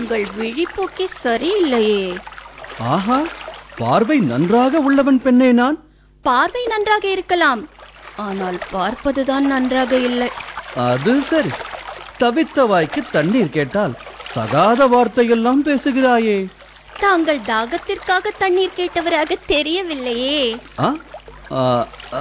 உங்கள் விழிப்போக்கே சரியில்லையே ஆஹா பார்வை நன்றாக உள்ளவன் பெண்ணே நான் பார்வை நன்றாக இருக்கலாம் ஆனால் பார்ப்பதுதான் நன்றாக இல்லை அது சரி தவித்த வாய்க்கு தண்ணீர் கேட்டால் தகாத வார்த்தையெல்லாம் பேசுகிறாயே தாங்கள் தாகத்திற்காக தண்ணீர் கேட்டவராக தெரியவில்லையே ஆ? ஆ, ஆ,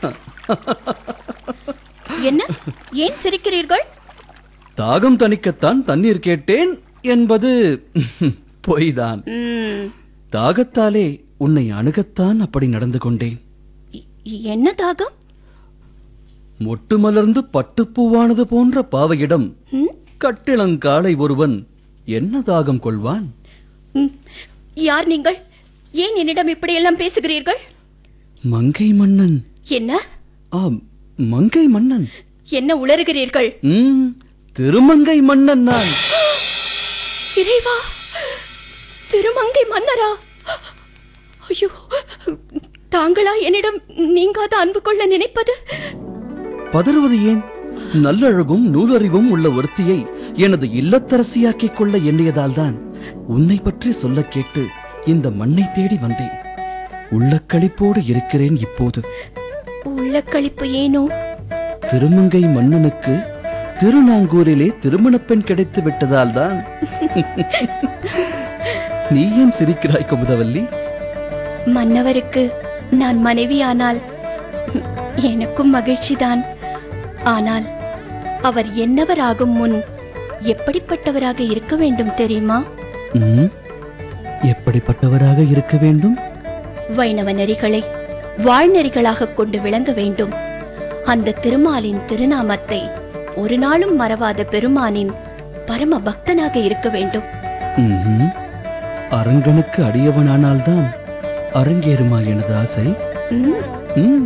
என்ன ஏன் சிரிக்கிறீர்கள் தாகம் தணிக்கத்தான் தண்ணீர் கேட்டேன் என்பது பொய்தான் ம், தாகத்தாலே உன்னை அணுகத்தான் அப்படி நடந்து கொண்டேன் இ- என்ன தாகம் மொட்டு மலர்ந்து பட்டுப்பூவானது போன்ற பாவையிடம் ம், கட்டிளங்காலை ஒருவன் என்ன தாகம் கொள்வான் ம். யார் நீங்கள் ஏன் என்னிடம் இப்படியெல்லாம் பேசுகிறீர்கள் மங்கை மன்னன் என்ன ஆம் மங்கை மன்னன் என்ன உளறுகிறீர்கள் ம் திருமங்கை மன்னன் நான் இறைவா திருமங்கை மன்னரா ஐயோ தாங்களா என்னிடம் நீங்காத அன்பு கொள்ள நினைப்பது பதறுவது ஏன் நல்லழகும் நூலறிவும் உள்ள ஒருத்தியை எனது இல்லத்தரசியாக்கிக் கொள்ள எண்ணியதால்தான் உன்னை பற்றி சொல்லக் கேட்டு இந்த மண்ணை தேடி வந்தேன் உள்ளக்களிப்போடு இருக்கிறேன் இப்போது உள்ள கழிப்பு ஏனோ திருமங்கை மன்னனுக்கு திருநாங்கூரிலே திருமணப் பெண் கிடைத்து விட்டதால்தான் நீ ஏன் சிரிக்கிறாய் குமுதவல்லி மன்னவருக்கு நான் மனைவியானால் எனக்கும் மகிழ்ச்சிதான் ஆனால் அவர் என்னவராகும் முன் எப்படிப்பட்டவராக இருக்க வேண்டும் தெரியுமா ம், எப்படிப்பட்டவராக இருக்க வேண்டும் வைணவ நெறிகளை வாழ்நெறிகளாக கொண்டு விளங்க வேண்டும் அந்த திருமாலின் திருநாமத்தை ஒரு நாளும் மறவாத பெருமானின் பரம பக்தனாக இருக்க வேண்டும் ம்ஹும். அரங்கனுக்கு அடியவனானால்தான் அரங்கேறுமா எனது ஆசை ம், ம்,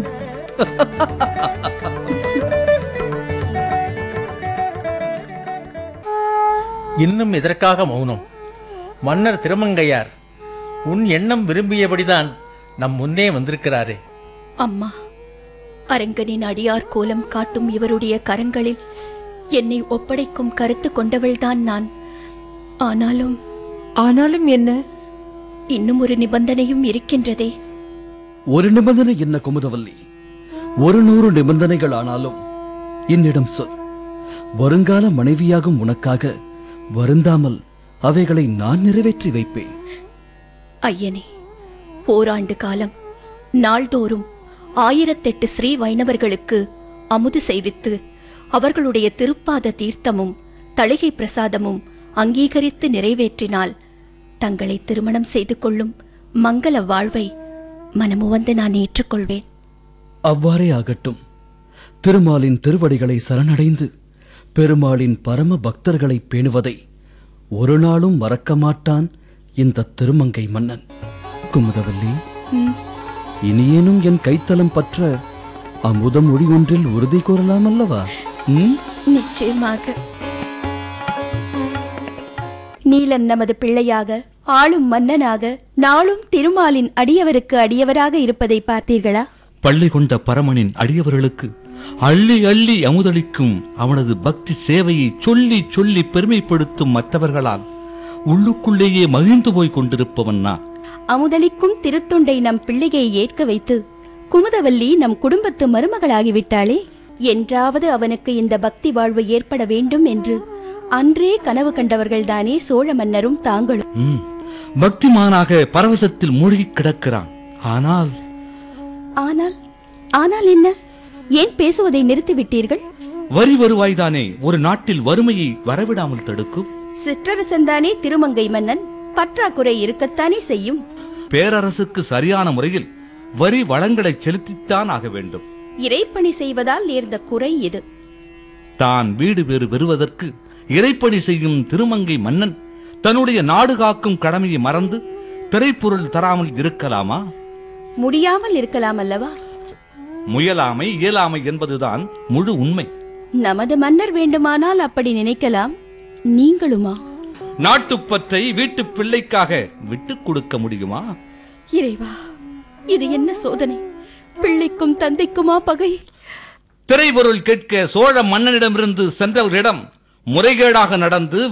இன்னும் எதற்காக மௌனம் மன்னர் திருமங்கையார் உன் எண்ணம் விரும்பியபடிதான் நம் முன்னே வந்திருக்கிறாரே அம்மா அரங்கனின் அடியார் கோலம் காட்டும் இவருடைய கரங்களில் என்னை ஒப்படைக்கும் கருத்து கொண்டவள்தான் நான் ஆனாலும் ஆனாலும் என்ன இன்னும் ஒரு நிபந்தனையும் இருக்கின்றதே ஒரு நிபந்தனை என்ன குமுதவல்லி ஒரு நூறு நிபந்தனைகள் ஆனாலும் என்னிடம் சொல் வருங்கால மனைவியாகும் உனக்காக வருந்தாமல் அவைகளை நான் நிறைவேற்றி வைப்பேன் ஐயனே ஓராண்டு காலம் நாள்தோறும் ஆயிரத்தெட்டு ஸ்ரீ வைணவர்களுக்கு அமுது செய்வித்து அவர்களுடைய திருப்பாத தீர்த்தமும் தளிகை பிரசாதமும் அங்கீகரித்து நிறைவேற்றினால் தங்களை திருமணம் செய்து கொள்ளும் மங்கள வாழ்வை மனமுவந்து நான் ஏற்றுக்கொள்வேன் அவ்வாறே ஆகட்டும் திருமாலின் திருவடிகளை சரணடைந்து பெருமாளின் பரம பக்தர்களை பேணுவதை ஒரு நாளும் மறக்க மாட்டான் இந்த திருமங்கை மன்னன் குமுதவல்லி ம், இனியேனும் என் கைத்தலம் பற்ற அமுதம் ஒளி ஒன்றில் உறுதி கூறலாம் அல்லவா ம்? நிச்சயமாக நீலன் நமது பிள்ளையாக ஆளும் மன்னனாக நாளும் திருமாலின் அடியவருக்கு அடியவராக இருப்பதை பார்த்தீர்களா பள்ளி கொண்ட பரமனின் அடியவர்களுக்கு அள்ளி அள்ளி அமுதளிக்கும் அவனது பக்தி சேவையை சொல்லி சொல்லி பெருமைப்படுத்தும் மற்றவர்களால் உள்ளுக்குள்ளேயே மகிழ்ந்து போய் கொண்டிருப்பவன் நான் அமுதளிக்கும் திருத்தொண்டை நம் பிள்ளையை ஏற்க வைத்து குமுதவல்லி நம் குடும்பத்து மருமகளாகிவிட்டாளே என்றாவது அவனுக்கு இந்த பக்தி வாழ்வு ஏற்பட வேண்டும் என்று அன்றே கனவு கண்டவர்கள்தானே சோழ மன்னரும் தாங்களும் ம், பக்திமானாக பரவசத்தில் மூழ்கிக் கிடக்கிறான் ஆனால் ஆனால் ஆனால் என்ன ஏன் பேசுவதை நிறுத்திவிட்டீர்கள் வரி வருவாய்தானே ஒரு நாட்டில் வறுமையை வரவிடாமல் தடுக்கும் சிற்றரசன்தானே திருமங்கை மன்னன் பற்றாக்குறை இருக்கத்தானே செய்யும் பேரரசுக்கு சரியான முறையில் வரி வளங்களை செலுத்தித்தான் ஆக வேண்டும் இறைப்பணி செய்வதால் நேர்ந்த குறை இது தான் வீடு வேறு பெறுவதற்கு இறைப்பணி செய்யும் திருமங்கை மன்னன் தன்னுடைய நாடு காக்கும் கடமையை மறந்து திரைப்பொருள் தராமல் இருக்கலாமா முடியாமல் இருக்கலாம் அல்லவா முயலாமை இயலாமை என்பதுதான் முழு உண்மை நமது மன்னர் வேண்டுமானால் அப்படி நினைக்கலாம் நீங்களுமா நாட்டுப்பற்றை வீட்டுப் பிள்ளைக்காக விட்டுக் கொடுக்க முடியுமா இறைவா இது என்ன சோதனை பிள்ளைக்கும் தந்தைக்குமா பகை திரைப்பொருள் கேட்க சோழ மன்னனிடமிருந்து சென்றவர்களிடம் முறைகேடாக நடந்து